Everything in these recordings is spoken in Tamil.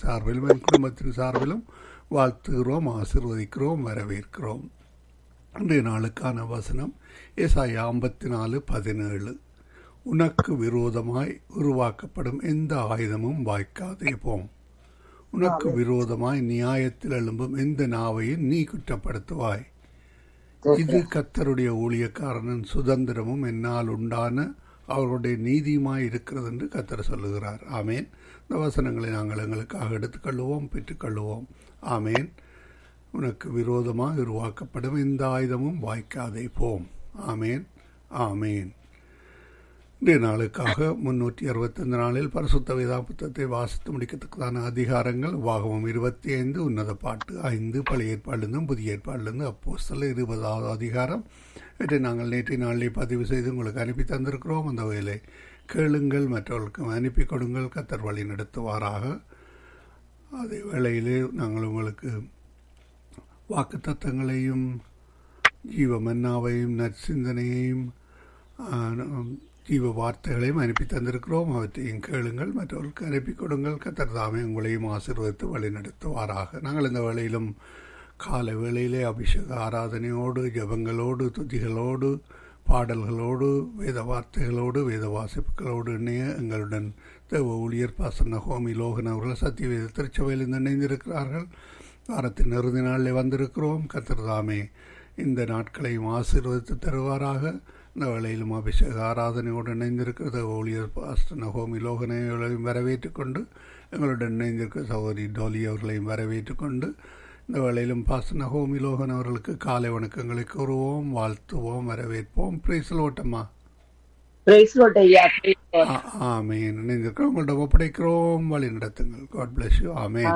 சார்பிலும் என் குடும்பத்தின் சார்பிலும் வாழ்த்துகிறோம் ஆசிர்வதிக்கிறோம் வரவேற்கிறோம் இன்றைய நாளுக்கான வசனம் ஏசாயா ஐம்பத்தி நாலு பதினேழு உனக்கு விரோதமாய் உருவாக்கப்படும் எந்த ஆயுதமும் வாய்க்காதே போம் உனக்கு விரோதமாய் நியாயத்தில் எழும்பும் எந்த நாவையும் நீ குற்றப்படுத்துவாய் இது கத்தருடைய ஊழியக்காரனின் சுதந்திரமும் என்னால் உண்டான அவர்களுடைய நீதியுமாய் இருக்கிறது என்று கத்தர் சொல்லுகிறார் ஆமேன் இந்த வசனங்களை நாங்கள் எங்களுக்காக எடுத்துக்கொள்வோம் பெற்றுக்கொள்வோம் ஆமேன் உனக்கு விரோதமாக உருவாக்கப்படும் எந்த ஆயுதமும் வாய்க்காதே போம் ஆமேன் ஆமேன் இன்றைய நாளுக்காக முன்னூற்றி அறுபத்தைந்து நாளில் பரிசுத்த வேதா புத்தகத்தை வாசித்து முடிக்கத்தக்கதான அதிகாரங்கள் வாகவம் இருபத்தி ஐந்து உன்னத பாட்டு ஐந்து பழைய ஏற்பாடிலிருந்தும் புதிய ஏற்பாடிலிருந்து அப்போஸ்தல இருபதாவது அதிகாரம் இவற்றை நாங்கள் நேற்றைய நாளிலே பதிவு செய்து உங்களுக்கு அனுப்பி தந்திருக்கிறோம் அந்த வகையிலே கேளுங்கள் மற்றவர்களுக்கும் அனுப்பி கொடுங்கள் கத்தர் வழி நடத்துவாராக அதே வேளையிலே நாங்கள் உங்களுக்கு வாக்கு தத்தங்களையும் ஜீவ மன்னாவையும் நற்சிந்தனையையும் ஜீவ வார்த்தைகளையும் அனுப்பி தந்திருக்கிறோம் அவற்றையும் கேளுங்கள் மற்றவர்களுக்கு அனுப்பி கொடுங்கள் கத்தர் தாமே உங்களையும் ஆசீர்வதித்து வழிநடத்துவாராக நாங்கள் இந்த வேளையிலும் கால வேளையிலே அபிஷேக ஆராதனையோடு ஜபங்களோடு துதிகளோடு பாடல்களோடு வேத வார்த்தைகளோடு வேத வாசிப்புகளோடு இணைய எங்களுடன் தேவ ஊழியர் பாசன ஹோமி லோகன் அவர்கள் சத்தியவேத திருச்சபையில் இணைந்திருக்கிறார்கள் வாரத்தின் இறுதி நாளில் வந்திருக்கிறோம் கத்தர் தாமே இந்த நாட்களையும் ஆசீர்வதித்து தருவாராக இந்த வேளையிலும் அபிஷேக ஆராதனையோடு இணைந்திருக்கிறது ஊழியர் பாஸ்டர் ஹோமி லோகனைகளையும் வரவேற்றுக் கொண்டு எங்களுடன் இணைந்திருக்கிற சகோதரி டோலி அவர்களையும் வரவேற்றுக் கொண்டு இந்த வேளையிலும் பாஸ்டர் ஹோமி லோகன் அவர்களுக்கு காலை வணக்கங்களை கூறுவோம் வாழ்த்துவோம் வரவேற்போம் பிரைஸ் லோட்டம்மா ஆமேன் இணைந்திருக்கிறோம் உங்கள்ட்ட ஒப்படைக்கிறோம் வழி நடத்துங்கள் காட் பிளஸ் யூ ஆமேன்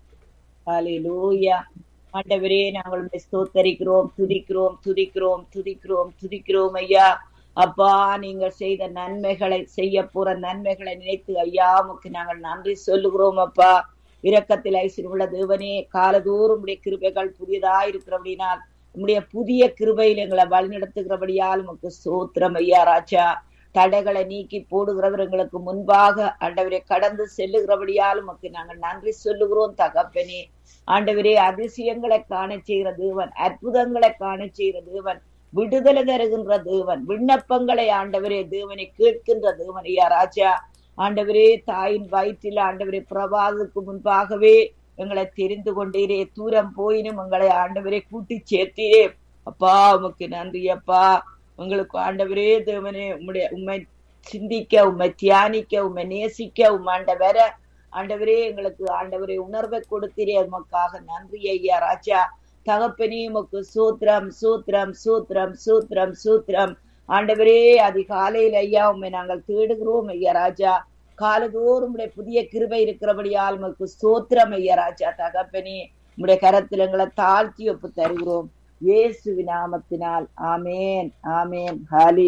ஆண்டவரே நாங்கள் ஸ்தோத்தரிக்கிறோம் துதிக்கிறோம் துதிக்கிறோம் துதிக்கிறோம் துதிக்கிறோம் ஐயா அப்பா நீங்கள் செய்த நன்மைகளை செய்ய போற நன்மைகளை நினைத்து ஐயா உமக்கு நாங்கள் நன்றி சொல்லுகிறோம் அப்பா இரக்கத்தில் ஐஸ்வர்யுள்ள தேவனே காலதோறும் உடைய கிருபைகள் புதியதா இருக்கிறபடினால் உம்முடைய புதிய கிருபையில் எங்களை வழிநடத்துகிறபடியால் உமக்கு சோத்திரம் ஐயா ராஜா தடைகளை நீக்கி போடுகிறவர் எங்களுக்கு முன்பாக ஆண்டவரை கடந்து செல்லுகிறபடியால் உமக்கு நாங்கள் நன்றி சொல்லுகிறோம் தகப்பனே ஆண்டவரே அதிசயங்களை காண செய்கிற தேவன் அற்புதங்களை காண செய்கிற தேவன் விடுதலை தருகின்ற தேவன் விண்ணப்பங்களை ஆண்டவரே தேவனை கேட்கின்ற தேவன் ஐயா ராஜா ஆண்டவரே தாயின் வயிற்றில் ஆண்டவரே பிரபாதுக்கு முன்பாகவே எங்களை தெரிந்து கொண்டீரே தூரம் போயினும் எங்களை ஆண்டவரே கூட்டி சேர்த்தீரே அப்பா உமக்கு நன்றி அப்பா உங்களுக்கு ஆண்டவரே தேவனே உம்முடைய உண்மை சிந்திக்க உண்மை தியானிக்க உண்மை நேசிக்க உம்மாண்டவர ஆண்டவரே எங்களுக்கு ஆண்டவரே உணர்வை கொடுத்தீரே உமக்காக நன்றி ஐயா ராஜா தகப்பனே உமக்கு சூத்திரம் சூத்திரம் சூத்திரம் சூத்திரம் சூத்திரம் ஆண்டவரே அதிகாலையில் ஐயா உண்மை நாங்கள் தேடுகிறோம் ஐயா ராஜா காலதோறும் உடைய புதிய கிருபை இருக்கிறபடியால் உமக்கு சோத்திரம் ஐயா ராஜா தகப்பனே உடைய கரத்தில் எங்களை தாழ்த்தி ஒப்பு தருகிறோம் இயேசு நாமத்தினால் ஆமேன் ஆமேன் ஹாலி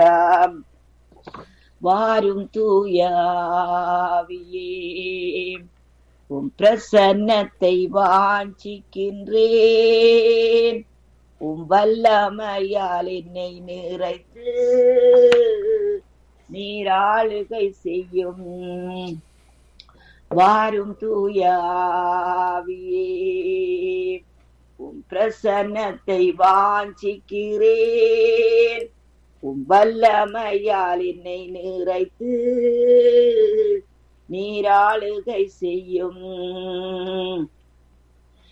வாரும் தூயாவியே உம் பிரசன்னத்தை வாஞ்சிக்கின்றேன் உம் வல்லமையால் என்னை நிறைத்து நீராளுகை செய்யும் வாரும் தூயாவியே உம் பிரசன்னத்தை வாஞ்சிக்கிறேன் உம் வல்லமையால் என்னை நிறைத்து நீராளுகை செய்யும்